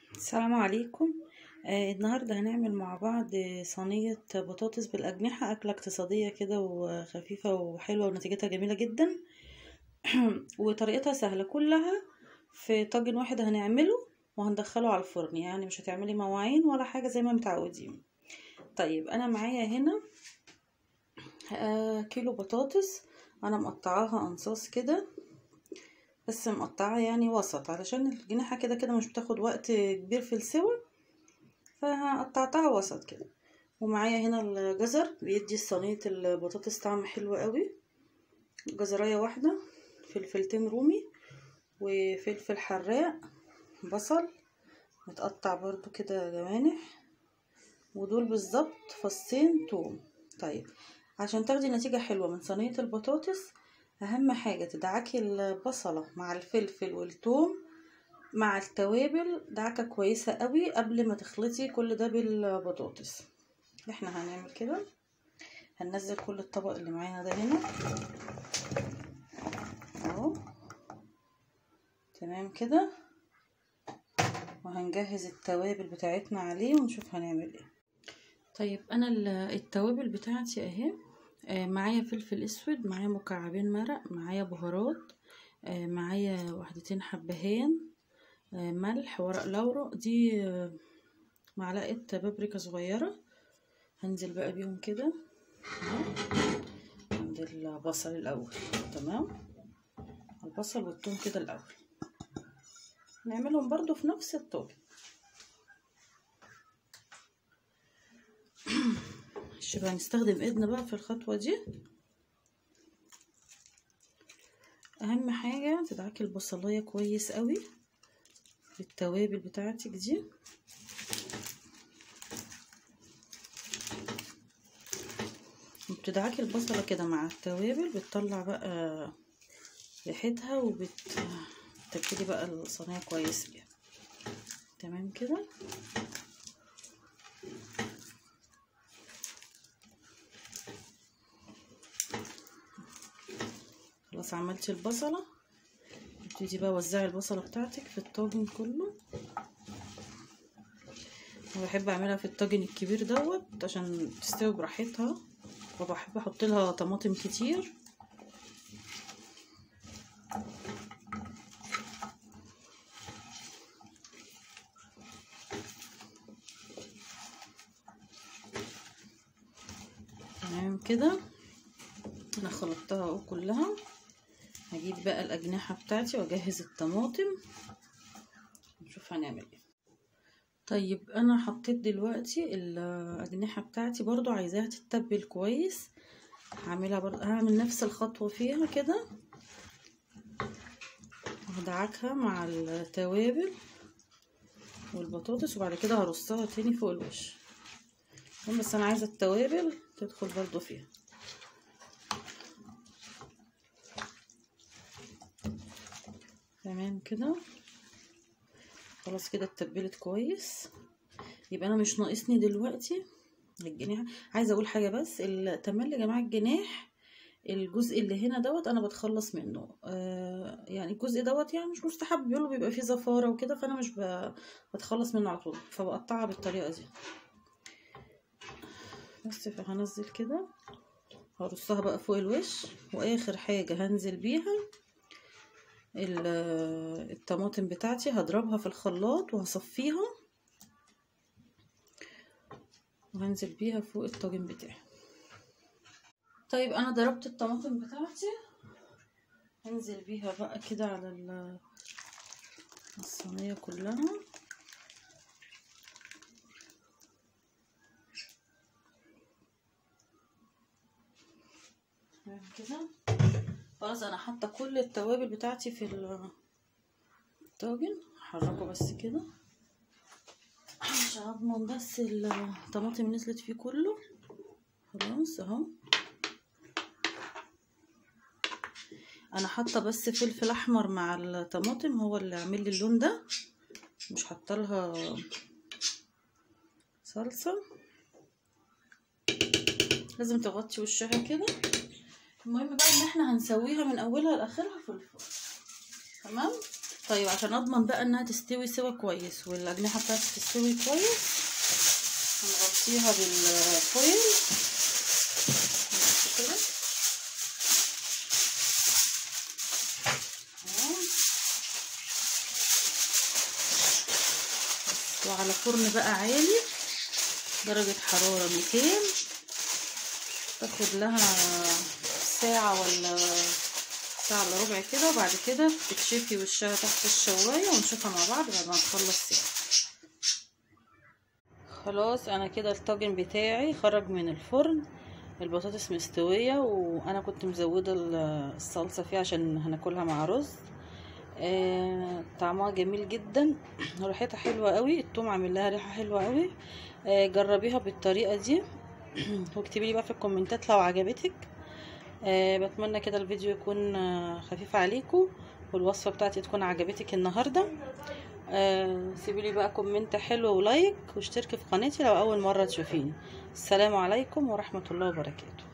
السلام عليكم آه النهاردة هنعمل مع بعض صينية بطاطس بالأجنحة أكلة اقتصادية كده وخفيفة وحلوة ونتيجتها جميلة جدا وطريقتها سهلة كلها في طاجن واحد هنعمله وهندخله على الفرن يعني مش هتعملي مواعين ولا حاجة زي ما متعودين طيب أنا معايا هنا آه كيلو بطاطس أنا مقطعاها أنصاص كده بس مقطعة يعني وسط علشان الجناحة كده كده مش بتاخد وقت كبير في السوى فقطعتها وسط كده ومعايا هنا الجزر بيدي صينية البطاطس طعم حلو قوي جزراية واحدة فلفلتين رومي وفلفل حراق بصل متقطع برضو كده جوانح ودول بالظبط فصين توم طيب عشان تاخدي نتيجة حلوة من صينية البطاطس اهم حاجه تدعكي البصله مع الفلفل والثوم مع التوابل دعكه كويسه قوي قبل ما تخلطي كل ده بالبطاطس احنا هنعمل كده هننزل كل الطبق اللي معانا ده هنا اهو تمام كده وهنجهز التوابل بتاعتنا عليه ونشوف هنعمل ايه طيب انا التوابل بتاعتي اهي معايا فلفل اسود معايا مكعبين مرق معايا بهارات معايا وحدتين حبهان ملح ورق لورا دي معلقه بابريكا صغيره هنزل بقى بيهم كده عند البصل الاول تمام البصل والثوم كده الاول نعملهم برضو في نفس الطاجن شبه هنستخدم ايدنا بقى في الخطوة دي اهم حاجة تدعكي البصلاية كويس قوي بالتوابل بتاعتك دي بتدعكي البصلة كده مع التوابل بتطلع بقى ريحتها وبتبتدي بقى الصينية كويس بيها تمام كده خلاص عملتي البصلة ابتدي بقى وزعي البصلة بتاعتك في الطاجن كله انا بحب اعملها في الطاجن الكبير دوت عشان تستوي براحتها وبحب احط لها طماطم كتير تمام كده انا خلطتها اهو كلها هجيب بقى الاجنحه بتاعتي واجهز الطماطم نشوف هنعمل ايه طيب انا حطيت دلوقتي الاجنحه بتاعتي برضو عايزاها تتبل كويس هعملها برضو هعمل نفس الخطوه فيها كده هدعكها مع التوابل والبطاطس وبعد كده هرصها تاني فوق الوش بس انا عايزه التوابل تدخل برضو فيها تمام كده خلاص كده اتبلت كويس يبقى انا مش ناقصني دلوقتي الجناح عايزه اقول حاجه بس التملي يا جماعه الجناح الجزء اللي هنا دوت انا بتخلص منه آه يعني الجزء دوت يعني مش مستحب بيقولوا بيبقى فيه زفاره وكده فانا مش بتخلص منه على طول فبقطعها بالطريقه دي بس فهنزل كده هرصها بقى فوق الوش واخر حاجه هنزل بيها الطماطم بتاعتي هضربها في الخلاط وهصفيها وهنزل بيها فوق الطاجن بتاعي طيب انا ضربت الطماطم بتاعتي هنزل بيها بقى كده على الصينيه كلها كده خلاص انا حاطه كل التوابل بتاعتي في الطاجن هحركه بس كده عشان اضمن بس الطماطم نزلت فيه كله خلاص اهو انا حاطه بس فلفل احمر مع الطماطم هو اللي عامل لي اللون ده مش حاطه لها صلصه لازم تغطي وشها كده المهم بقى ان احنا هنسويها من اولها لاخرها في الفرن تمام طيب عشان اضمن بقى انها تستوي سوا كويس والاجنحه بتاعتي تستوي كويس هنغطيها بالفويل بس كده اهو. وعلى فرن بقى عالي درجة حرارة 200 تاخد لها ساعة ولا ساعة الا ربع كده وبعد كده تكشفي وشها تحت الشواية ونشوفها مع بعض بعد ما نخلص سوا خلاص انا كده الطاجن بتاعي خرج من الفرن البطاطس مستوية وانا كنت مزودة الصلصة فيها عشان هناكلها مع رز آه، طعمها جميل جدا ريحتها حلوة قوي التوم عامل لها ريحة حلوة قوي آه، جربيها بالطريقة دي واكتبي لي بقى في الكومنتات لو عجبتك آه، بتمنى كده الفيديو يكون آه، خفيف عليكم والوصفة بتاعتي تكون عجبتك النهاردة آه، سيبي لي بقى كومنت حلو ولايك واشتركي في قناتي لو اول مرة تشوفيني السلام عليكم ورحمة الله وبركاته